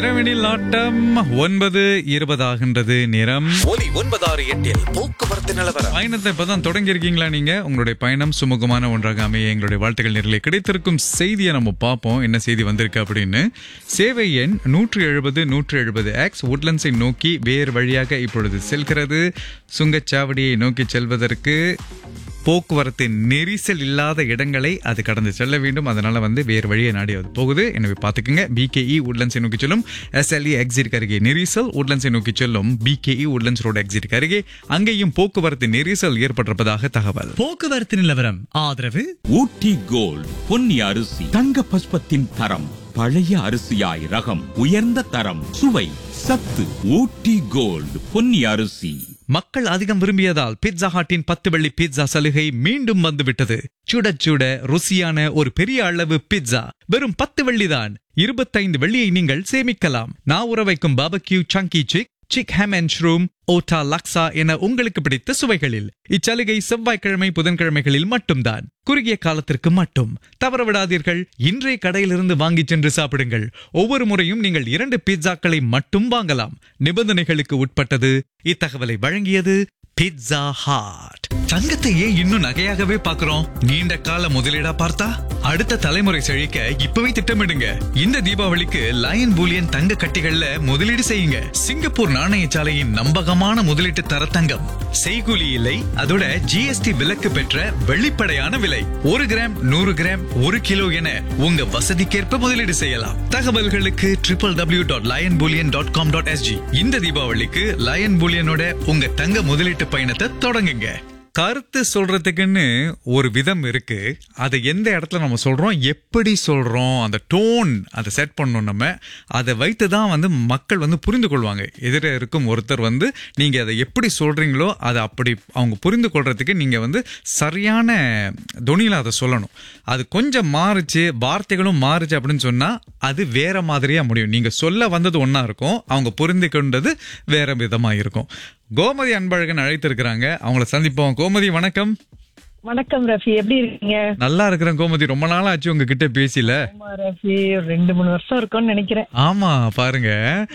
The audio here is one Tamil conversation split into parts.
இரவினில் ஆட்டம் ஒன்பது இருபதாகின்றது நிறம் ஒலி ஒன்பதாறு எட்டில் போக்குவரத்து நிலவரம் பயணத்தை இப்பதான் தொடங்கி இருக்கீங்களா நீங்க உங்களுடைய பயணம் சுமூகமான ஒன்றாக அமைய எங்களுடைய வாழ்த்துக்கள் நிரலை கிடைத்திருக்கும் செய்தியை நம்ம பார்ப்போம் என்ன செய்தி வந்திருக்கு அப்படின்னு சேவை எண் நூற்று எழுபது நூற்று எழுபது எக்ஸ் உட்லண்ட்ஸை நோக்கி வேறு வழியாக இப்பொழுது செல்கிறது சுங்கச்சாவடியை நோக்கி செல்வதற்கு போக்குவரத்து நெரிசல் இல்லாத இடங்களை அது கடந்து செல்ல வேண்டும் அதனால வந்து வேறு வழியை நாடி அது போகுது எனவே பார்த்துக்குங்க பிகேஇ உட்லண்ட்ஸை நோக்கி செல்லும் எஸ்எல்இ எக்ஸிட் அருகே நெரிசல் உட்லண்ட்ஸை நோக்கி செல்லும் பிகேஇ உட்லண்ட்ஸ் ரோடு எக்ஸிட் அருகே அங்கேயும் போக்குவரத்து நெரிசல் ஏற்பட்டிருப்பதாக தகவல் போக்குவரத்து நிலவரம் ஆதரவு ஊட்டி கோல்ட் பொன்னி அரிசி தங்க பஸ்பத்தின் தரம் பழைய அரிசியாய் ரகம் உயர்ந்த தரம் சுவை சத்து ஊட்டி கோல்ட் பொன்னி அரிசி மக்கள் அதிகம் விரும்பியதால் பிட்சா ஹாட்டின் பத்து வெள்ளி பீட்சா சலுகை மீண்டும் வந்துவிட்டது சுட சுட ருசியான ஒரு பெரிய அளவு பிட்சா வெறும் பத்து வெள்ளிதான் இருபத்தைந்து வெள்ளியை நீங்கள் சேமிக்கலாம் நான் உற வைக்கும் barbecue chunky chick chick ham and shroom otah laksa என உங்களுக்கு பிடித்த சுவைகளில் இச்சலுகை செவ்வாய்க்கிழமை புதன்கிழமைகளில் மட்டும்தான் குறுகிய காலத்திற்கு மட்டும் தவறவிடாதீர்கள் இன்றைய கடையிலிருந்து வாங்கி சென்று சாப்பிடுங்கள் ஒவ்வொரு முறையும் நீங்கள் இரண்டு பீட்சாக்களை மட்டும் வாங்கலாம் நிபந்தனைகளுக்கு உட்பட்டது இத்தகவலை வழங்கியது பிட்சா ஹாட் தங்கத்தை ஏன் இன்னும் நகையாகவே பார்க்கிறோம் நீண்ட கால முதலீடா பார்த்தா அடுத்த தலைமுறை செழிக்க இப்பவே திட்டமிடுங்க இந்த தீபாவளிக்கு லயன் பூலியன் தங்க கட்டிகள்ல முதலீடு செய்யுங்க சிங்கப்பூர் நாணயசாலையின் நம்பகமான முதலீட்டு தர தங்கம் செய்கூலி இல்லை அதோட ஜிஎஸ்டி விலக்கு பெற்ற வெளிப்படையான விலை ஒரு கிராம் நூறு கிராம் ஒரு கிலோ என உங்க வசதிக்கேற்ப முதலீடு செய்யலாம் தகவல்களுக்கு triple W dot lion bullion dot com dot SG இந்த தீபாவளிக்கு லயன் பூலியனோட உங்க தங்க முதலீட்டு பயணத்தை தொடங்குங்க கருத்து சொல்றதுக்குன்னு ஒரு விதம் இருக்கு அதை எந்த இடத்துல நம்ம சொல்றோம் எப்படி சொல்றோம் அந்த டோன் அதை செட் பண்ணணும் நம்ம அதை வைத்து தான் வந்து மக்கள் வந்து புரிந்து கொள்வாங்க எதிர இருக்கும் ஒருத்தர் வந்து நீங்க அதை எப்படி சொல்றீங்களோ அதை அப்படி அவங்க புரிந்து கொள்றதுக்கு நீங்க வந்து சரியான துணியில அதை சொல்லணும் அது கொஞ்சம் மாறுச்சு வார்த்தைகளும் மாறுச்சு அப்படின்னு சொன்னா அது வேற மாதிரியா முடியும் நீங்க சொல்ல வந்தது ஒண்ணா இருக்கும் அவங்க புரிந்து கொண்டது வேற விதமா இருக்கும் கோமதி அன்பழகன் அழைத்திருக்கிறாங்க அவங்கள சந்திப்போம் கோமதி வணக்கம் வணக்கம் ரஃபி எப்படி இருக்கீங்க நல்லா இருக்கிறேன் கோமதி ரொம்ப நாள் ஆச்சு உங்ககிட்ட பேசில ஆமா ரஃபி ஒரு ரெண்டு மூணு வருஷம் இருக்கும்னு நினைக்கிறேன் ஆமா பாருங்க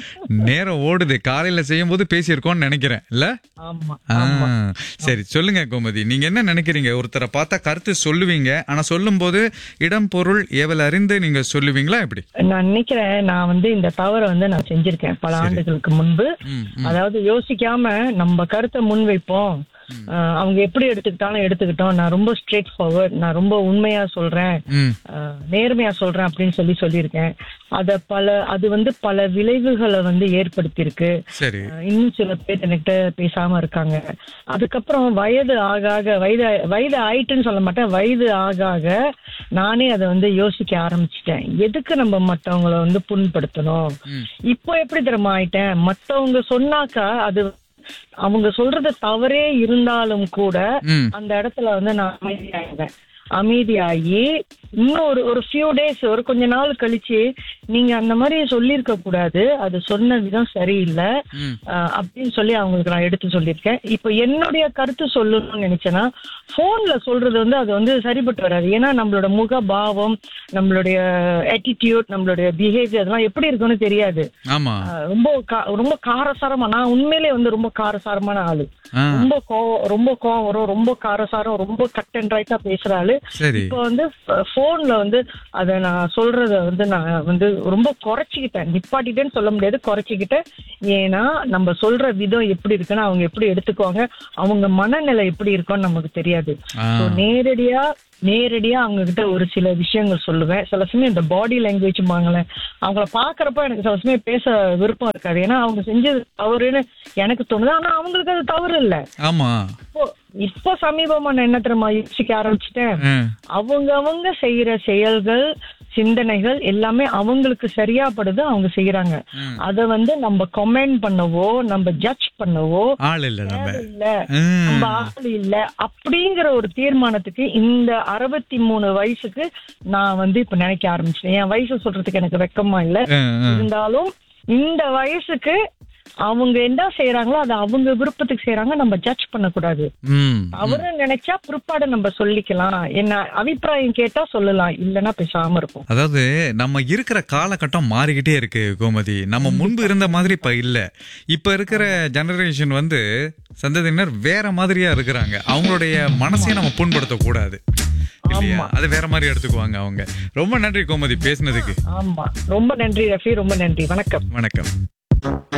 நேரம் ஓடுது காலையில செய்யும் போது பேசியிருக்கோம்னு நினைக்கிறேன் இல்ல ஆமா ஆ, சரி சொல்லுங்க கோமதி நீங்க என்ன நினைக்கிறீங்க ஒருத்தரை பார்த்தா கருத்து சொல்லுவீங்க ஆனா சொல்லும் போது இடம் பொருள் ஏவல் அறிந்து நீங்க சொல்லுவீங்களா எப்படி நான் நினைக்கிறேன் நான் வந்து இந்த தவறை வந்து நான் செஞ்சிருக்கேன் பல ஆண்டுகளுக்கு முன்பு ம், அதாவது யோசிக்காம நம்ம கருத்தை முன் வைப்போம் அஹ், அவங்க எப்படி எடுத்துக்கிட்டாலும் எடுத்துக்கிட்டோம் நான் ரொம்ப ஸ்ட்ரெயிட் ஃபார்வர்ட் நான் ரொம்ப உண்மையா சொல்றேன் ம் அஹ், நேர்மையா சொல்றேன் அப்படின்னு சொல்லி சொல்லியிருக்கேன் அத பல அது வந்து பல விளைவுகளை வந்து ஏற்படுத்தியிருக்கு சரி அஹ் இன்னும் சில பேர் என்கிட்ட பேசாம இருக்காங்க அதுக்கப்புறம் வயது ஆக ஆக வயது வயது ஆயிட்டுன்னு சொல்ல மாட்டேன் வயது ஆக ஆக நானே அதை வந்து யோசிக்க ஆரம்பிச்சிட்டேன் எதுக்கு நம்ம மத்தவங்கள வந்து புண்படுத்தணும் இப்போ எப்படி தெரியுமா ஆயிட்டேன் மத்தவங்க சொன்னாக்கா அது அவங்க சொல்றது தவறே இருந்தாலும் கூட ம் அந்த இடத்துல வந்து நான் அமைதியாயிடுவேன் அமைதியாகி இன்னும் ஒரு ஒரு ஃபியூ டேஸ் ஒரு கொஞ்ச நாள் கழிச்சு நீங்க அந்த மாதிரி சொல்லியிருக்க கூடாது அது சொன்ன விதம் சரியில்லை ம். அஹ், அப்படின்னு சொல்லி அவங்களுக்கு நான் எடுத்து சொல்லியிருக்கேன் இப்போ என்னுடைய கருத்து சொல்லணும்னு நினைச்சேன்னா போன்ல சொல்றது வந்து அது வந்து சரிப்பட்டு வராது ஏன்னா நம்மளோட முக பாவம் நம்மளுடைய ஆட்டிடியூட் நம்மளுடைய பிஹேவியர் அதெல்லாம் எப்படி இருக்குன்னு தெரியாது ஆமா அஹ், ரொம்ப கா- ரொம்ப காரசாரமா நான் உண்மையிலே வந்து ரொம்ப காரசாரமான ஆளு ஆ. ரொம்ப கோவம் ரொம்ப கோவம் வரும் ரொம்ப காரசாரம் ரொம்ப கட் அண்ட் ரைட்டா பேசுற ஆளு சரி இப்போ வந்து போன்ல வந்து அத நான் சொல்றத வந்து நான் வந்து ரொம்ப குறைச்சிக்கிட்டேன் நிப்பாட்டிட்டேன்னு சொல்ல முடியாது குறைச்சிக்கிட்டேன் ஏன்னா நம்ம சொல்ற விதம் எப்படி இருக்குன்னு அவங்க எப்படி எடுத்துக்குவாங்க அவங்க மனநிலை எப்படி இருக்கும்னு நமக்கு தெரியாது ஆ. So, நேரடியா நேரடியா அவங்க கிட்ட ஒரு சில விஷயங்கள் சொல்லுவேன் சில சமயம் இந்த பாடி லாங்குவேஜ் வாங்கலேன் அவங்கள பாக்குறப்ப எனக்கு சில சமயம் பேச விருப்பம் இருக்காது ஏன்னா அவங்க செஞ்சது தவறுன்னு எனக்கு தோணுது ஆனா அவங்களுக்கு அது தவறு இல்ல ஆமா இப்போ இப்போ சமீபமா நான் என்ன தெரியுமா யோசிக்க ஆரம்பிச்சிட்டேன் ஆ. அவங்க அவங்க செய்யற செயல்கள் சிந்தனைகள் எல்லாமே அவங்களுக்கு சரியா படுது அவங்க செய்யறாங்க அத வந்து நம்ம கமெண்ட் பண்ணவோ நம்ம ஜட்ஜ் பண்ணவோ ஆள் இல்ல நம்ம இல்ல ம். நம்ம ஆள் இல்ல அப்படிங்கிற ஒரு தீர்மானத்துக்கு இந்த அறுபத்தி மூணு வயசுக்கு நான் வந்து இப்ப நினைக்க ஆரம்பிச்சேன் என் வயசு சொல்றதுக்கு எனக்கு வெக்கமா இல்ல ஆ, ஆ. இருந்தாலும் இந்த வயசுக்கு அவங்க என்ன செய்யறாங்களோ அது அவங்க விருப்பத்துக்கு செய்யறாங்க நம்ம ஜட்ஜ் பண்ணக்கூடாது ம் அவரு நினைச்சா பிற்பாடு நம்ம சொல்லிக்கலாம் என்ன அபிப்பிராயம் கேட்டா சொல்லலாம் இல்லைன்னா பேசாம இருக்கும் அதாவது நம்ம இருக்கிற காலகட்டம் மாறிக்கிட்டே இருக்கு கோமதி நம்ம முன்பு இருந்த மாதிரி இப்ப இல்ல இப்ப இருக்கிற ஜெனரேஷன் வந்து சந்ததியினர் வேற மாதிரியா இருக்கிறாங்க அவங்களுடைய மனசையும் நம்ம புண்படுத்த கூடாது இல்லையா அது வேற மாதிரி எடுத்துக்குவாங்க அவங்க ரொம்ப நன்றி கோமதி பேசினதுக்கு ஆமா ரொம்ப நன்றி ரஃபி ரொம்ப நன்றி வணக்கம் வணக்கம்